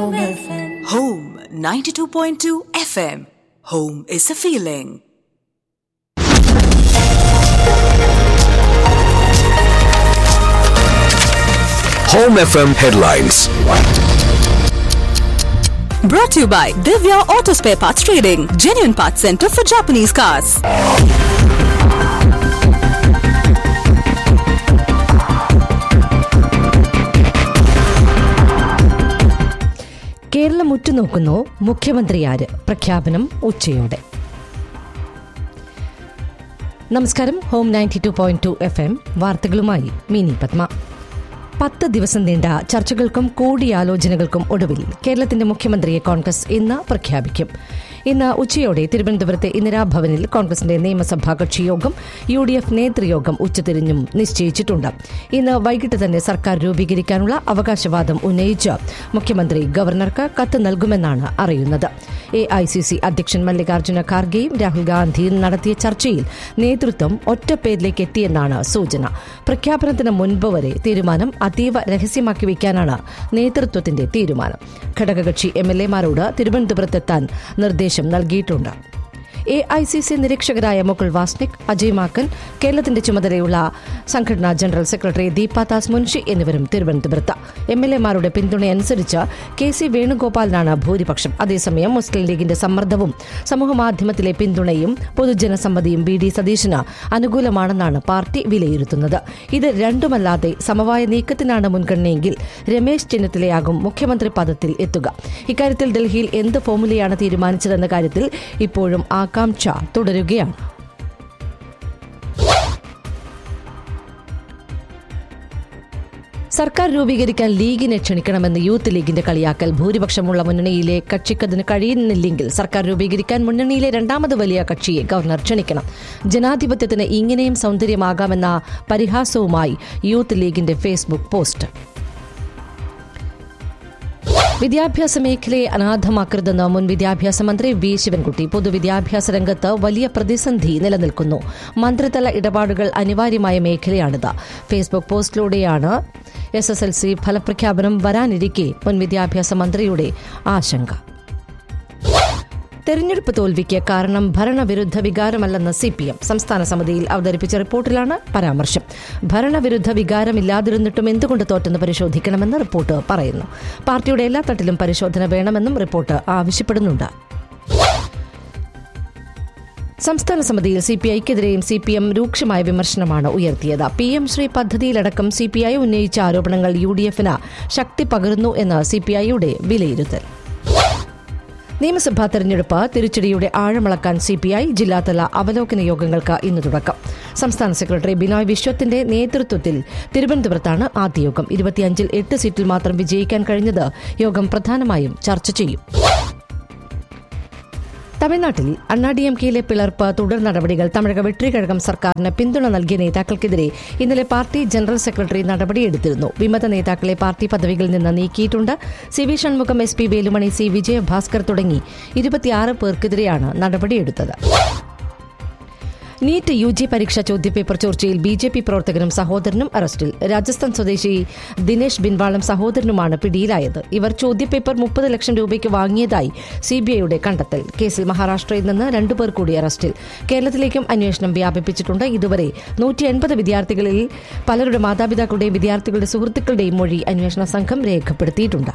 Home FM. Home 92.2 FM. Home is a feeling. Home FM headlines. Brought to you by Divya Auto Spare Parts Trading, genuine parts center for Japanese cars. Keralam ഉറ്റുനോക്കുന്നു മുഖ്യമന്ത്രി ആര് പ്രഖ്യാപനം ഉച്ചയോടെ നമസ്കാരം home ninety two point two F M വാർത്തകളുമായി മിനി പത്മ പത്ത് ദിവസം നീണ്ട ചർച്ചകൾക്കും കൂടിയാലോചനകൾക്കും ഒടുവിൽ കേരളത്തിന്റെ മുഖ്യമന്ത്രിയെ കോൺഗ്രസ് ഇന്ന് പ്രഖ്യാപിക്കും ഇന്ന് ഉച്ചയോടെ തിരുവനന്തപുരത്തെ ഇന്ദിരാഭവനിൽ കോൺഗ്രസിന്റെ നിയമസഭാ കക്ഷി യോഗം യു ഡി എഫ് നേതൃയോഗം ഉച്ചതിരിഞ്ഞും നിശ്ചയിച്ചിട്ടുണ്ട് ഇന്ന് വൈകിട്ട് തന്നെ സർക്കാർ രൂപീകരിക്കാനുള്ള അവകാശവാദം ഉന്നയിച്ച് മുഖ്യമന്ത്രി ഗവർണർക്ക് കത്ത് നൽകുമെന്നാണ് അറിയുന്നത് എ ഐ സി സി അധ്യക്ഷൻ മല്ലികാർജ്ജുന ഖാർഗെയും രാഹുൽ ഗാന്ധിയും നടത്തിയ ചർച്ചയിൽ നേതൃത്വം ഒറ്റപ്പേരിലേക്ക് എത്തിയെന്നാണ് സൂചന പ്രഖ്യാപനത്തിന് മുൻപ് വരെ തീരുമാനം അതീവ രഹസ്യമാക്കി വയ്ക്കാനാണ് നേതൃത്വത്തിന്റെ തീരുമാനം ഘടകകക്ഷി എം എൽ എമാരോട് തിരുവനന്തപുരത്തെത്താൻ നിർദ്ദേശം നൽകിയിട്ടുണ്ട് എ ഐ സി സി നിരീക്ഷകരായ മുകുൾ വാസ്നിക് അജയ് മാക്കൻ കേരളത്തിന്റെ ചുമതലയുള്ള സംഘടനാ ജനറൽ സെക്രട്ടറി ദീപാദാസ് മുൻഷി എന്നിവരും തിരുവനന്തപുരത്ത് എം എൽ എമാരുടെ പിന്തുണയനുസരിച്ച് കെ സി വേണുഗോപാലിനാണ് ഭൂരിപക്ഷം അതേസമയം മുസ്ലിം ലീഗിന്റെ സമ്മർദ്ദവും സമൂഹമാധ്യമത്തിലെ പിന്തുണയും പൊതുജനസമ്മതിയും ബി ഡി സതീശന് അനുകൂലമാണെന്നാണ് പാർട്ടി വിലയിരുത്തുന്നത് ഇത് രണ്ടുമല്ലാതെ സമവായ നീക്കത്തിനാണ് മുൻഗണനയെങ്കിൽ രമേശ് ചെന്നിത്തലയാകും മുഖ്യമന്ത്രി പദത്തിൽ എത്തുക ഇക്കാര്യത്തിൽ ഡൽഹിയിൽ എന്ത് ഫോമുലയാണ് തീരുമാനിച്ചതെന്ന കാര്യത്തിൽ ഇപ്പോഴും ആകാംക്ഷ തുടരുകയാണ് സർക്കാർ രൂപീകരിക്കാൻ ലീഗിനെ ക്ഷണിക്കണമെന്ന് യൂത്ത് ലീഗിന്റെ കളിയാക്കൽ ഭൂരിപക്ഷമുള്ള മുന്നണിയിലെ കക്ഷിക്കതിന് കഴിയുന്നില്ലെങ്കിൽ സർക്കാർ രൂപീകരിക്കാൻ മുന്നണിയിലെ രണ്ടാമത് വലിയ കക്ഷിയെ ഗവർണർ ക്ഷണിക്കണം ജനാധിപത്യത്തിന് ഇങ്ങനെയും സൗന്ദര്യമാകാമെന്ന പരിഹാസവുമായി യൂത്ത് ലീഗിന്റെ ഫേസ്ബുക്ക് പോസ്റ്റ് വിദ്യാഭ്യാസ മേഖലയെ അനാഥമാക്കരുതെന്ന് മുൻ വിദ്യാഭ്യാസ മന്ത്രി വി ശിവൻകുട്ടി പൊതുവിദ്യാഭ്യാസ രംഗത്ത് വലിയ പ്രതിസന്ധി നിലനിൽക്കുന്നു മന്ത്രിതല ഇടപാടുകൾ അനിവാര്യമായ മേഖലയാണിത് ഫേസ്ബുക്ക് പോസ്റ്റിലൂടെയാണ് എസ് എസ് എൽ സി ഫലപ്രഖ്യാപനം വരാനിരിക്കെ മുൻ വിദ്യാഭ്യാസ മന്ത്രിയുടെ ആശങ്ക തെരഞ്ഞെടുപ്പ് തോൽവിക്ക് കാരണം ഭരണവിരുദ്ധ വികാരമല്ലെന്ന് സി പി എം സംസ്ഥാന സമിതിയിൽ അവതരിപ്പിച്ച റിപ്പോർട്ടിലാണ് പരാമർശം ഭരണവിരുദ്ധ വികാരമില്ലാതിരുന്നിട്ടും എന്തുകൊണ്ട് തോറ്റെന്ന് പരിശോധിക്കണമെന്ന് റിപ്പോർട്ട് പറയുന്നു പാർട്ടിയുടെ എല്ലാ തട്ടിലും പരിശോധന വേണമെന്നും റിപ്പോർട്ട് ആവശ്യപ്പെടുന്നുണ്ട് സംസ്ഥാന സമിതിയിൽ സി പി ഐക്കെതിരെയും സി പി എം രൂക്ഷമായ വിമർശനമാണ് ഉയർത്തിയത് പി എം ശ്രീ പദ്ധതിയിലടക്കം സി പി ഐ ഉന്നയിച്ച ആരോപണങ്ങൾ യു ഡി എഫിന് ശക്തി പകരുന്നു എന്ന് സി പി ഐയുടെ വിലയിരുത്തൽ നിയമസഭാ തെരഞ്ഞെടുപ്പ് തിരിച്ചടിയുടെ ആഴമളക്കാൻ സി പി ഐ ജില്ലാതല അവലോകന യോഗങ്ങൾക്ക് ഇന്ന് തുടക്കം സംസ്ഥാന സെക്രട്ടറി ബിനോയ് വിശ്വത്തിന്റെ നേതൃത്വത്തിൽ തിരുവനന്തപുരത്താണ് ആദ്യ യോഗം ഇരുപത്തിയഞ്ചിൽ എട്ട് സീറ്റിൽ മാത്രം വിജയിക്കാൻ കഴിഞ്ഞത് യോഗം പ്രധാനമായും ചർച്ച ചെയ്യും തമിഴ്നാട്ടിൽ അണ്ണാ ഡി എം കെയിലെ പിളർപ്പ് തുടർ നടപടികൾ തമിഴക വെട്രികഴകം സർക്കാരിന് പിന്തുണ നൽകിയ നേതാക്കൾക്കെതിരെ ഇന്നലെ പാർട്ടി ജനറൽ സെക്രട്ടറി നടപടിയെടുത്തിരുന്നു വിമത നേതാക്കളെ പാർട്ടി പദവികളിൽ നിന്ന് നീക്കിയിട്ടുണ്ട് C V Shanmugam S P Velumani C Vijayabaskar തുടങ്ങി ഇരുപത്തിയാറ് പേർക്കെതിരെയാണ് നടപടിയെടുത്തത് നീറ്റ് യു ജി പരീക്ഷ ചോദ്യപേപ്പർ ചോർച്ചയിൽ ബി ജെ പി പ്രവർത്തകനും സഹോദരനും അറസ്റ്റിൽ രാജസ്ഥാൻ സ്വദേശി ദിനേശ് ബിൻവാളും സഹോദരനുമാണ് പിടിയിലായത് ഇവർ ചോദ്യപേപ്പർ മുപ്പത് ലക്ഷം രൂപയ്ക്ക് വാങ്ങിയതായി സിബിഐയുടെ കണ്ടെത്തൽ കേസിൽ മഹാരാഷ്ട്രയിൽ നിന്ന് രണ്ടുപേർ കൂടി അറസ്റ്റിൽ കേരളത്തിലേക്കും അന്വേഷണം വ്യാപിപ്പിച്ചിട്ടുണ്ട് ഇതുവരെ നൂറ്റി എൺപത് വിദ്യാർത്ഥികളിൽ പലരുടെ മാതാപിതാക്കളുടെയും വിദ്യാർത്ഥികളുടെ സുഹൃത്തുക്കളുടെയും മൊഴി അന്വേഷണ സംഘം രേഖപ്പെടുത്തിയിട്ടുണ്ട്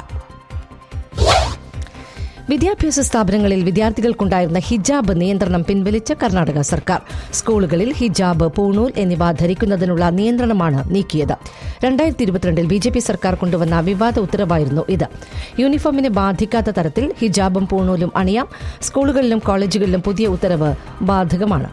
വിദ്യാഭ്യാസ സ്ഥാപനങ്ങളിൽ വിദ്യാർത്ഥികൾക്കുണ്ടായിരുന്ന ഹിജാബ് നിയന്ത്രണം പിൻവലിച്ച കർണാടക സർക്കാർ സ്കൂളുകളിൽ ഹിജാബ് പൂണൂൽ എന്നിവ ധരിക്കുന്നതിനുള്ള നിയന്ത്രണമാണ് നീക്കിയത് രണ്ടായിരത്തി ഇരുപത്തിരണ്ടിൽ ബി ജെ പി സർക്കാർ കൊണ്ടുവന്ന വിവാദ ഉത്തരവായിരുന്നു ഇത് യൂണിഫോമിനെ ബാധിക്കാത്ത തരത്തിൽ ഹിജാബും പൂണൂലും അണിയാം സ്കൂളുകളിലും കോളേജുകളിലും പുതിയ ഉത്തരവ് ബാധകമാണ്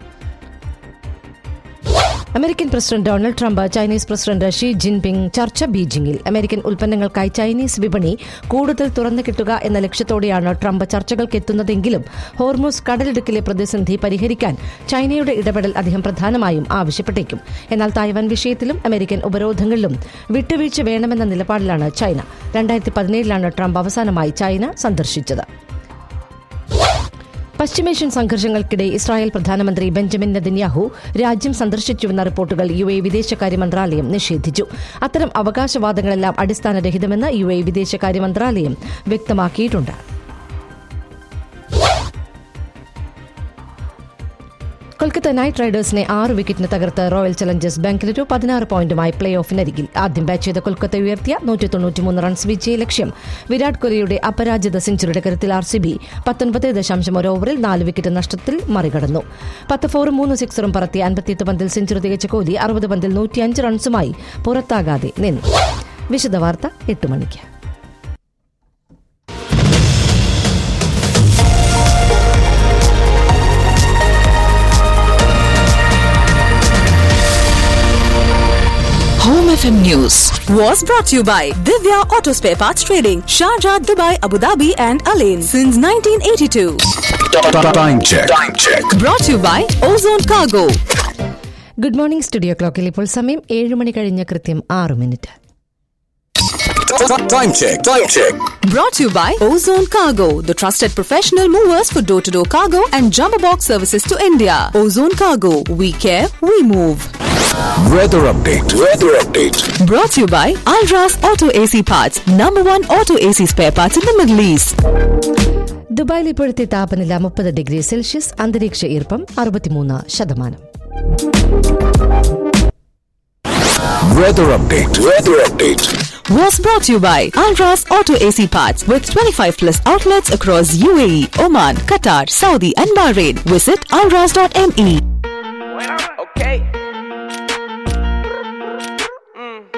American president Donald Trump Chinese president Xi Jinping ചർച്ച ബീജിംഗിൽ അമേരിക്കൻ ഉൽപ്പന്നങ്ങൾക്കായി ചൈനീസ് വിപണി കൂടുതൽ തുറന്നു കിട്ടുക എന്ന ലക്ഷ്യത്തോടെയാണ് ട്രംപ് ചർച്ചകൾക്ക് എത്തുന്നതെങ്കിലും ഹോർമൂസ് കടലിടുക്കിലെ പ്രതിസന്ധി പരിഹരിക്കാൻ ചൈനയുടെ ഇടപെടൽ അദ്ദേഹം പ്രധാനമായും ആവശ്യപ്പെട്ടേക്കും എന്നാൽ തായ്വാൻ വിഷയത്തിലും അമേരിക്കൻ ഉപരോധങ്ങളിലും വിട്ടുവീഴ്ച വേണമെന്ന നിലപാടിലാണ് ചൈന രണ്ടായിരത്തി പതിനേഴിലാണ് ട്രംപ് അവസാനമായി ചൈന സന്ദർശിച്ചത് പശ്ചിമേഷ്യൻ സംഘർഷങ്ങൾക്കിടെ ഇസ്രായേൽ പ്രധാനമന്ത്രി ബെഞ്ചമിൻ നെതന്യാഹു രാജ്യം സന്ദർശിച്ചുവെന്ന റിപ്പോർട്ടുകൾ യു എ വിദേശകാര്യ മന്ത്രാലയം നിഷേധിച്ചു അത്തരം അവകാശവാദങ്ങളെല്ലാം അടിസ്ഥാനരഹിതമെന്ന് യു എ വിദേശകാര്യ മന്ത്രാലയം വ്യക്തമാക്കിയിട്ടുണ്ട് കൊൽക്കത്ത നൈറ്റ് റൈഡേഴ്സിനെ ആറ് വിക്കറ്റിന് തകർത്ത് റോയൽ ചലഞ്ചേഴ്സ് ബംഗളൂരു പതിനാറ് പോയിന്റുമായി പ്ലേ ഓഫിനരികിൽ ആദ്യം ബാറ്റ് ചെയ്ത കൊൽക്കത്ത ഉയർത്തിയ നൂറ്റി തൊണ്ണൂറ്റിമൂന്ന് റൺസ് വിജയ ലക്ഷ്യം വിരാട് കോഹ്ലിയുടെ അപരാജിത സെഞ്ചുറിയുടെ കരുത്തിൽ ആർ സി ബി പത്തൊൻപത് ദശാംശം ഒരു ഓവറിൽ നാല് വിക്കറ്റ് നഷ്ടത്തിൽ മറികടന്നു പത്ത് ഫോറും മൂന്ന് സിക്സറും പറത്തി അൻപത്തിയെട്ട് പന്തിൽ സെഞ്ചുറി തികച്ച കോഹ്ലി അറുപത് പന്തിൽ നൂറ്റിയഞ്ച് റൺസുമായി പുറത്താകാതെ നിന്നു വിശദവാർത്ത എട്ട് മണിക്ക് Home FM News was brought to you by Divya Auto Spare Parts Trading, Sharjah, Dubai, Abu Dhabi, and Alain since 1982. Time check. Time check. Brought to you by Ozone Cargo. Good morning studio ക്ലോക്കിൽ ഇപ്പോൾ സമയം ഏഴ് മണി കഴിഞ്ഞ കൃത്യം ആറ് minute Time check. Time check. Brought to you by Ozone Cargo, the trusted professional movers for door to door cargo and jumbo box services to India. Ozone Cargo, we care, we move. Weather update. Weather update. Brought to you by Alras Auto AC Parts, number one auto AC spare parts in the Middle East. ദുബായിൽ ഇപ്പോഴത്തെ താപനില മുപ്പത് degree Celsius അന്തരീക്ഷ ഈർപ്പം അറുപത്തിമൂന്ന് ശതമാനം Weather update. Weather update. was brought to you by Alras Auto AC Parts with 25 plus outlets across UAE, Oman, Qatar, Saudi, and Bahrain. Visit alras.me. Okay.